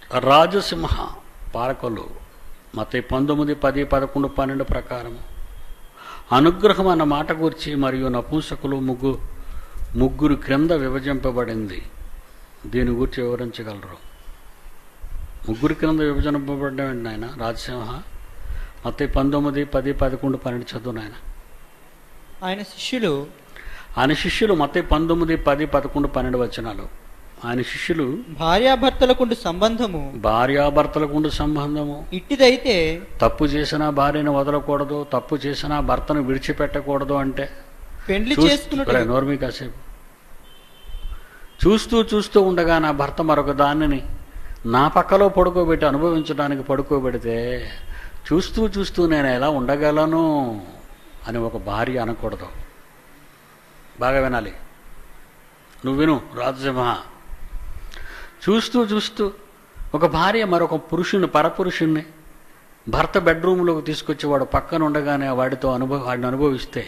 రాజసింహ పాలకులు మత పంతొమ్మిది పది పదకొండు పన్నెండు ప్రకారం అనుగ్రహం అన్న మాట గురించి మరియు నపుంసకులు ముగ్గు ముగ్గురు క్రింద విభజింపబడింది దీని గురించి వివరించగలరు ముగ్గురు క్రింద విభజింపబడ్డం ఆయన రాజసింహ మత పంతొమ్మిది పది పదకొండు పన్నెండు చదువు నాయన ఆయన శిష్యులు ఆయన శిష్యులు మత పంతొమ్మిది పది పదకొండు పన్నెండు వచనాలు ఆయన శిష్యులు భార్యాభర్తలకుండు సంబంధము భార్యాభర్తలకు ఉండే సంబంధము ఇట్టిదైతే తప్పు చేసినా భార్యను వదలకూడదు తప్పు చేసినా భర్తను విడిచిపెట్టకూడదు అంటే పెండ్లి చూస్తూ- చేసుకున్నట్టు ఒరేయ్, నోరు మీ కాసేపు చూస్తూ చూస్తూ ఉండగా నా భర్త మరొక దానిని నా పక్కలో పడుకోబెట్టి అనుభవించడానికి పడుకోబెడితే చూస్తూ చూస్తూ నేను ఎలా ఉండగలను అని ఒక భార్య అనకూడదు బాగా వినాలి నువ్వు విను రాజసింహ చూస్తూ చూస్తూ ఒక భార్య మరొక పురుషుని పరపురుషుణ్ణి భర్త బెడ్రూమ్లోకి తీసుకొచ్చి వాడు పక్కన ఉండగానే వాడితో అనుభవ వాడిని అనుభవిస్తే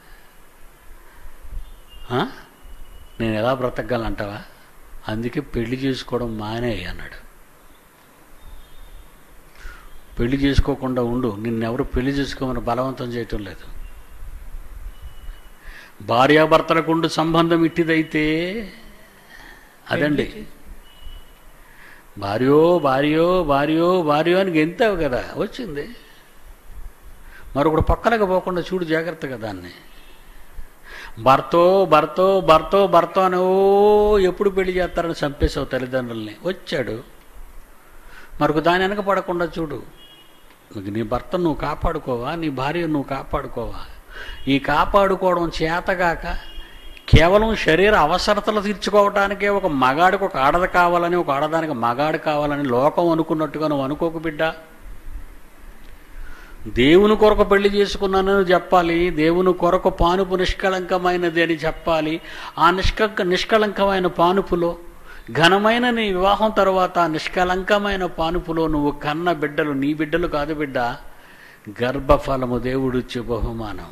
ఆ? నేను ఎలా బ్రతకగలంటావా అందుకే పెళ్లి చేసుకోవడం మానే అన్నాడు పెళ్లి చేసుకోకుండా ఉండు నిన్నెవరు పెళ్లి చేసుకోమని బలవంతం చేయటం లేదు భార్యాభర్తలకు ఉండు సంబంధం ఇట్టిదైతే అదండి భార్యో భార్యో భార్యో భార్యో అని గెంతావు కదా వచ్చింది మరొకడు పక్కనకి పోకుండా చూడు జాగ్రత్తగా దాన్ని భర్తో భర్తో భర్తో భర్తో అని ఓ ఎప్పుడు పెళ్లి చేస్తారని చంపేశావు తల్లిదండ్రుల్ని వచ్చాడు మరొక దాని వెనక పడకుండా చూడు నువ్వు నీ భర్త నువ్వు కాపాడుకోవా నీ భార్య నువ్వు కాపాడుకోవా ఈ కాపాడుకోవడం చేతగాక కేవలం శరీర అవసరతలు తీర్చుకోవటానికే ఒక మగాడికి ఒక ఆడద కావాలని ఒక ఆడదానికి మగాడు కావాలని లోకం అనుకున్నట్టుగా నువ్వు అనుకోకు బిడ్డా దేవుని కొరకు పెళ్లి చేసుకున్నానని చెప్పాలి దేవుని కొరకు పానుపు నిష్కళంకమైనది అని చెప్పాలి ఆ నిష్క నిష్కళంకమైన పానుపులో ఘనమైన నీ వివాహం తర్వాత ఆ నిష్కళంకమైన పానుపులో నువ్వు కన్న బిడ్డలు నీ బిడ్డలు కాదు బిడ్డ గర్భఫలము దేవుడిచ్చే బహుమానం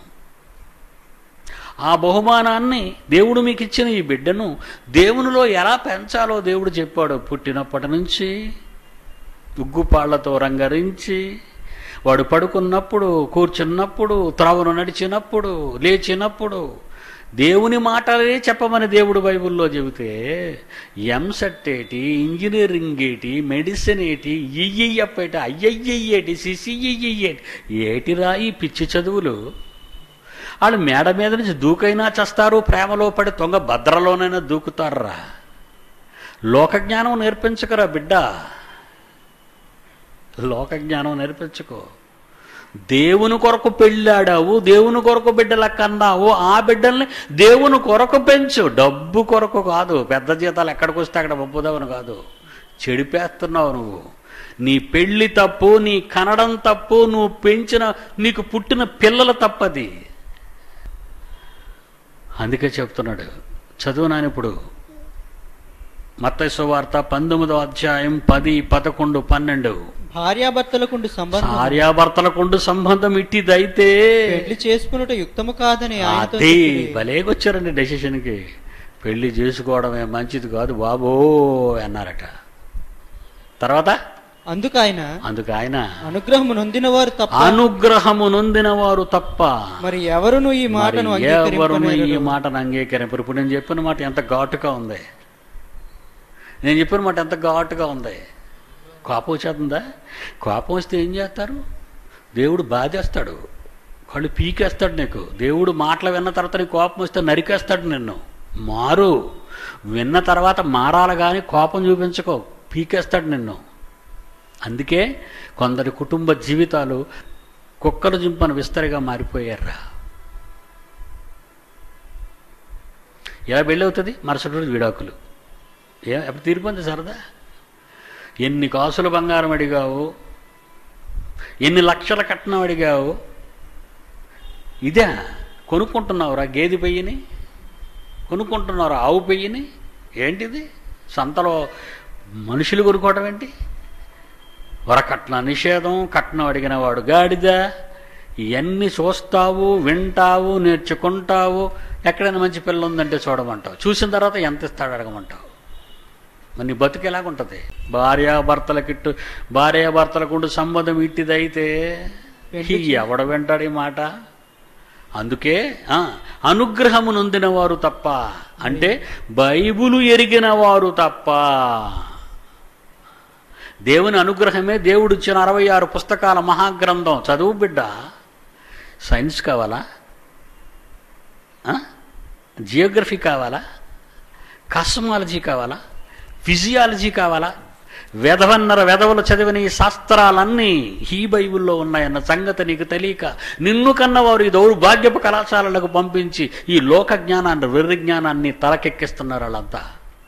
ఆ బహుమానాన్ని దేవుడు మీకు ఇచ్చిన ఈ బిడ్డను దేవునిలో ఎలా పెంచాలో దేవుడు చెప్పాడు పుట్టినప్పటి నుంచి ఉగ్గుపాళ్లతో రంగరించి వాడు పడుకున్నప్పుడు కూర్చున్నప్పుడు త్రావును నడిచినప్పుడు లేచినప్పుడు దేవుని మాటలే చెప్పమని దేవుడు బైబిల్లో చెబితే ఎంసెట్ ఏటి ఇంజనీరింగ్ ఏటి మెడిసిన్ ఏటి ఇయ్యప్పేటి అయ్యయ్యేటి సిసియ్యేటి ఏటిరా ఈ పిచ్చి చదువులు వాళ్ళు మేడ మీద నుంచి దూకైనా చస్తారు ప్రేమలో పడి తొంగ భద్రలోనైనా దూకుతారా లోకజ్ఞానం నేర్పించకరా బిడ్డ లోకజ్ఞానం నేర్పించుకో దేవుని కొరకు పెళ్ళాడావు దేవుని కొరకు బిడ్డల కన్నావు ఆ బిడ్డల్ని దేవుని కొరకు పెంచు డబ్బు కొరకు కాదు పెద్ద జీతాలు ఎక్కడికి వస్తే అక్కడ పంపుదామని కాదు చెడిపేస్తున్నావు నువ్వు నీ పెళ్లి తప్పు నీ కనడం తప్పు నువ్వు పెంచిన నీకు పుట్టిన పిల్లల తప్పది అందుకే చెప్తున్నాడు చదువు నాని ఇప్పుడు మత్తయ్య వార్త పంతొమ్మిదో అధ్యాయం పది పదకొండు పన్నెండు భార్యాభర్తలకుండు సంబంధం భార్యాభర్తలకుండు సంబంధం ఇట్టిదైతే పెళ్లి చేసుకున్నట్టు యుక్తము కాదని ఆయనతో అదే చెప్పిరి. భలేగొచ్చారండి డెసిషన్కి పెళ్లి చేసుకోవడమే మంచిది కాదు బాబో అన్నారట తర్వాత అందుకు ఆయన అందుకు ఆయన అనుగ్రహము నొందిన వారు తప్ప అనుగ్రహము నొందిన వారు తప్ప మరి ఎవరును ఈ మాటను మరి ఎవరును ఈ అంగీకరింపనేరరు. మాటను అంగీకరింపరు ఇప్పుడు నేను చెప్పిన మాట ఎంత ఘాటుగా ఉంది నేను చెప్పిన మాట ఎంత ఘాటుగా ఉంది కోపం వచ్చేస్తుందా కోపం వస్తే ఏం చేస్తారు దేవుడు బాధేస్తాడు కళ్ళు పీకేస్తాడు నీకు దేవుడు మాటలు విన్న తర్వాత నీకు కోపం వస్తే నరికేస్తాడు నిన్ను మారు విన్న తర్వాత మారాలి కానీ కోపం చూపించుకో పీకేస్తాడు నిన్ను అందుకే కొందరి కుటుంబ జీవితాలు కుక్కలు జింపన విస్తరిగా మారిపోయారా ఎలా పెళ్ళవుతుంది మరుసటి రోజు విడాకులు ఏ ఎప్పుడు తీరిపోయింది సరదా ఎన్ని కాసులు బంగారం అడిగావు ఎన్ని లక్షల కట్నం అడిగావు ఇదే కొనుక్కుంటున్నావురా గేదె పెయ్యిని కొనుక్కుంటున్నారా ఆవు పెయ్యిని ఏంటిది సంతలో మనుషులు కొనుక్కోవడం ఏంటి వరకట్న నిషేధం కట్నం అడిగిన వాడు గాడిద ఇవన్నీ చూస్తావు వింటావు నేర్చుకుంటావు ఎక్కడైనా మంచి పిల్ల ఉందంటే చూడమంటావు చూసిన తర్వాత ఎంత ఇస్తాడు అడగమంటావు మరి నీ బతుకు ఎలాగుంటుంది భార్యాభర్తలకిట్టు భార్యాభర్తలకుండు సంబంధం ఇట్టిదైతే ఈ ఎవడ వింటాడు ఈ మాట అందుకే ఆ, అనుగ్రహము నొందిన వారు తప్ప అంటే బైబులు ఎరిగిన వారు తప్ప దేవుని అనుగ్రహమే దేవుడిచ్చిన అరవై ఆరు పుస్తకాల మహాగ్రంథం చదువు బిడ్డ సైన్స్ కావాలా ఆ? జియోగ్రఫీ కావాలా కాస్మాలజీ కావాలా ఫిజియాలజీ కావాలా వెధవన్నర వెధవలు చదివిన ఈ శాస్త్రాలన్నీ ఈ బైబిల్లో ఉన్నాయన్న సంగతి నీకు తెలియక నిన్ను కన్నవారు ఈ దౌర్భాగ్యపు కళాశాలలకు పంపించి ఈ లోక జ్ఞానాన్ని వెర్రి జ్ఞానాన్ని తలకెక్కిస్తున్నారు వాళ్ళంతా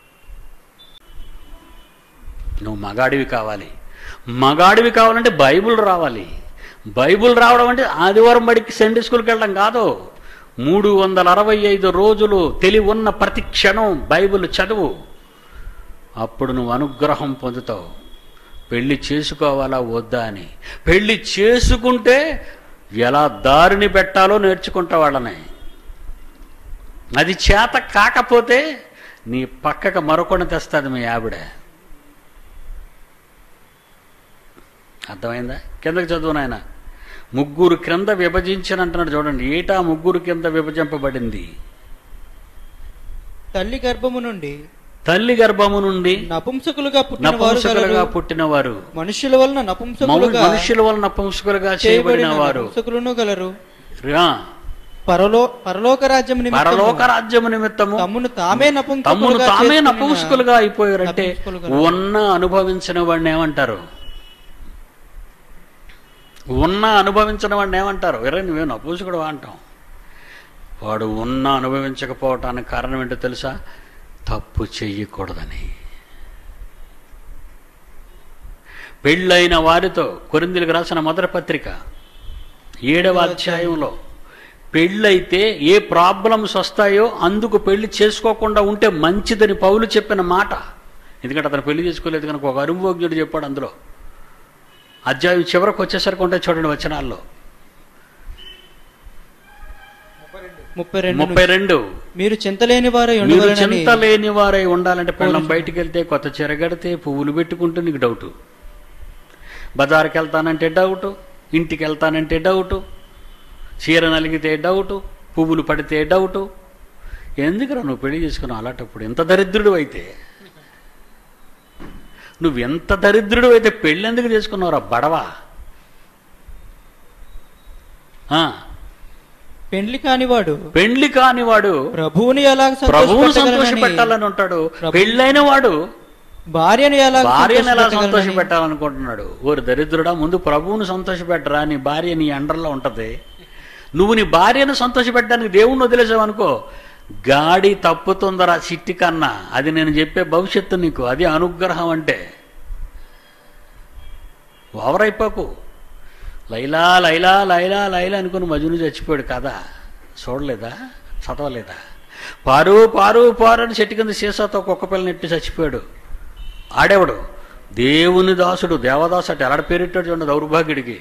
నువ్వు మగాడివి కావాలి మగాడివి కావాలంటే బైబిల్ రావాలి బైబిల్ రావడం అంటే ఆదివారం బడికి సండే స్కూల్కి వెళ్ళడం కాదు మూడు వందల అరవై ఐదు రోజులు తెలివి ఉన్న ప్రతి క్షణం బైబిల్ చదువు అప్పుడు నువ్వు అనుగ్రహం పొందుతావు పెళ్లి చేసుకోవాలా వద్దా అని పెళ్లి చేసుకుంటే ఎలా దారిని పెట్టాలో నేర్చుకుంటా వాళ్ళని అది చేత కాకపోతే నీ పక్కకు మరొకటి తెస్తుంది మీ ఆవిడ అర్థమైందా కిందకి చదువు నాయన ముగ్గురు క్రింద విభజించిన అంటున్నాడు చూడండి ఏటా ముగ్గురు కింద విభజింపబడింది తల్లి గర్భము నుండి తల్లి గర్భము నుండి నపుంసకులుగా పుట్టిన వారు నపుంసకులుగా గలరు. పుట్టినవారు మనుషుల వలన నపుంసకులుగా మనుషుల వలన నపుంసకులుగా చేయబడిన చేయబడిన వారు నపుంసకులను గలరు ఆ, పరలో పరలోక రాజ్యం పరలోక రాజ్యము నిమిత్తము తమ్మును తామే తమ్మును నపుంసకులుగా తామే చేసుకున్న నపుంసకులుగా అయిపోయారంటే నపుంసకులుగా. ఉన్న అనుభవించిన వాడిని ఏమంటారు ఉన్న అనుభవించిన వాడిని ఏమంటారు ఎరే నువ్వే నపుంసకుడు అంటాం వాడు ఉన్న అనుభవించకపోవటానికి కారణం ఏంటో తెలుసా తప్పు చెయ్యకూడదని పెళ్ళైన వారితో కొరిందులకు రాసిన మొదటి పత్రిక ఏడవ అధ్యాయంలో పెళ్ళైతే ఏ ప్రాబ్లమ్స్ వస్తాయో అందుకు పెళ్లి చేసుకోకుండా ఉంటే మంచిదని పౌలు చెప్పిన మాట ఎందుకంటే అతను పెళ్లి చేసుకోలేదు కనుక ఒక అనుభోగ్యుడు చెప్పాడు అందులో అధ్యాయం చివరకు వచ్చేసరికి ఉంటే చూడండి వచనాల్లో ముప్పై రెండు ముప్పై రెండు మీరు చింతలేని వారై మీరు ఉండవలనని చింత లేని వారై ఉండాలంటే పెళ్ళం బయటికి వెళ్తే కొత్త చీర కడితే పువ్వులు పెట్టుకుంటే నీకు డౌట్ బజార్కి వెళ్తానంటే డౌట్ ఇంటికి వెళ్తానంటే డౌట్ చీర నలిగితే డౌట్ పువ్వులు పడితే డౌట్ ఎందుకురా నువ్వు పెళ్లి చేసుకున్నావు అలాంటప్పుడు ఎంత దరిద్రుడు అయితే నువ్వు ఎంత దరిద్రుడు అయితే పెళ్ళి ఎందుకు చేసుకున్నావురా బడవా ఆ, పెండ్లి కానివాడు పెండ్లి కానివాడు ప్రభువుని ఎలా ప్రభువును సంతోష సంతోషపెట్టగలనని పెట్టాలని ఉంటాడు ప్రభు- పెళ్ళైన వాడు భార్యను ఎలా భార్యను ఎలా సంతోష సంతోషపెట్టగలనని పెట్టాలనుకుంటున్నాడు ఓరి దరిద్రుడా ముందు ప్రభువును సంతోష పెట్టరా నీ భార్య నీ అండర్లో ఉంటది నువ్వు నీ భార్యను సంతోష పెట్టడానికి దేవుణ్ణి వదిలేసావు అనుకో గాడి తప్పుతుందరా చిట్టి కన్నా అది నేను చెప్పే భవిష్యత్తు నీకు అది అనుగ్రహం అంటే ఓవరైపోకు లైలా లైలా లైలా లైలా అనుకుని మజును చచ్చిపోయాడు కదా చూడలేదా చదవలేదా పారు పారు పారు అని చెట్టు కింద సీసాతో కుక్క పిల్లని ఎట్టి చచ్చిపోయాడు ఆడేవాడు దేవుని దాసుడు దేవదాసు అంటే ఎలాడ పేరెట్టాడు చూడండి దౌర్భాగ్యుడికి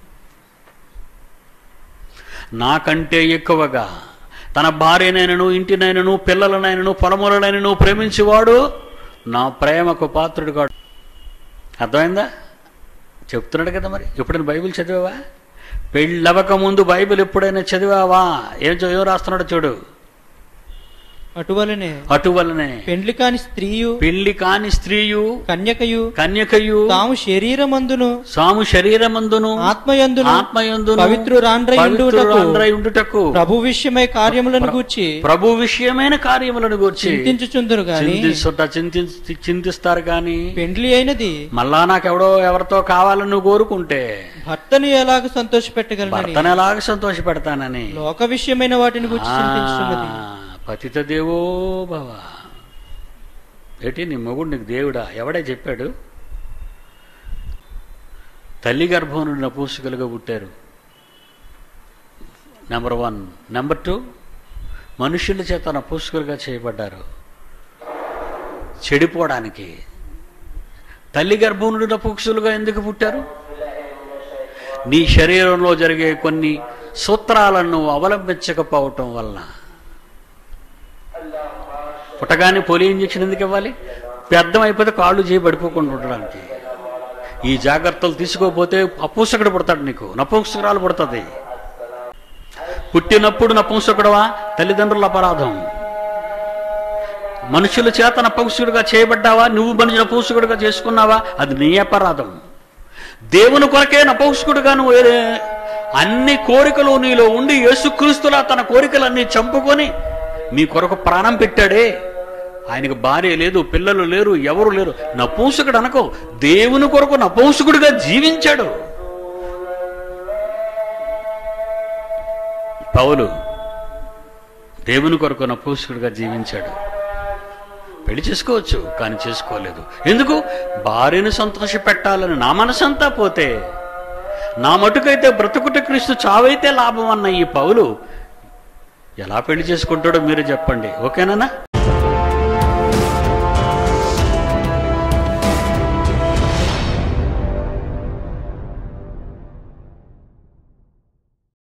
నాకంటే ఎక్కువగా తన భార్యనైనను ఇంటినైనను పిల్లలనైనను పొలములనైనను ప్రేమించేవాడు నా ప్రేమకు పాత్రుడు కాడు అర్థమైందా చెప్తున్నాడు కదా మరి ఎప్పుడైనా బైబిల్ చదివావా పెళ్ళవక ముందు బైబిల్ ఎప్పుడైనా చదివావా ఏం చ- ఏం రాస్తున్నాడు చూడు అటువలనే అటువలనే పెండ్లి కాని స్త్రీయు పెళ్లి కాని స్త్రీయు కన్యకయు కన్యకయు తాము శరీరమందును సాము శరీరమందును ఆత్మయందును ఆత్మయందును పవిత్రురాండ్రై ఉండుటకు పవిత్రురాండ్రై ఉండుటకు ప్రభు విషయమై కార్యములను గూర్చి ప్రభు విషయమైన కార్యములను గురించి చింతించుచుందురు గాని చింతిస్తుట చింతి చింతిస్తారు కానీ పెండ్లి అయినది మళ్ళా నాకెవడో ఎవరితో కావాలని నువ్వు కోరుకుంటే భర్తను ఎలాగ సంతోషపెట్టగలనని భర్తను ఎలాగ సంతోష పెడతానని లోక విషయమైన వాటిని గురించి చింతించుతున్నది పతిత దేవో భవ ఏంటి నీ మొగుడు నీకు దేవుడా ఎవడే చెప్పాడు తల్లి గర్భం నుండి నపూసకులుగా పుట్టారు నెంబర్ వన్ నెంబర్ టూ మనుషుల చేత నపూసకులుగా చేయబడ్డారు చెడిపోవడానికి తల్లి గర్భం నుండి నపూసకులుగా ఎందుకు పుట్టారు నీ శరీరంలో జరిగే కొన్ని సూత్రాలను అవలంబించకపోవటం వలన పుట్టగానే పోలియో ఇంజక్షన్ ఎందుకు ఇవ్వాలి పెద్దం అయిపోతే కాళ్ళు చేయి పడిపోకుండా ఉండడానికి ఈ జాగ్రత్తలు తీసుకోకపోతే అపూసకుడు పుడతాడు నీకు నపుంసకురాలు పుడుతుంది పుట్టినప్పుడు నపుంసకుడవా తల్లిదండ్రుల అపరాధం మనుషుల చేత నపుంసకుడిగా చేయబడ్డావా నువ్వు మనిషి నపుంసకుడిగా చేసుకున్నావా అది నీ అపరాధం దేవుని కొరకే నపుంసకుడిగా నువ్వు ఏ- అన్ని కోరికలు నీలో ఉండి యేసుక్రీస్తులా తన కోరికలన్నీ చంపుకొని మీ కొరకు ప్రాణం పెట్టాడే ఆయనకు భార్య లేదు పిల్లలు లేరు ఎవరు లేరు నపూంసకుడు అనకో దేవుని కొరకు నపూంసకుడిగా జీవించాడు పౌలు దేవుని కొరకు నపూంసకుడిగా జీవించాడు పెళ్లి చేసుకోవచ్చు కానీ చేసుకోలేదు ఎందుకు భార్యను సంతోష పెట్టాలని నా మనసంతా పోతే నా మటుకైతే బ్రతుకుట క్రీస్తు చావైతే లాభం అన్న ఈ పౌలు ఎలా పెళ్లి చేసుకుంటాడో మీరు చెప్పండి ఓకేనా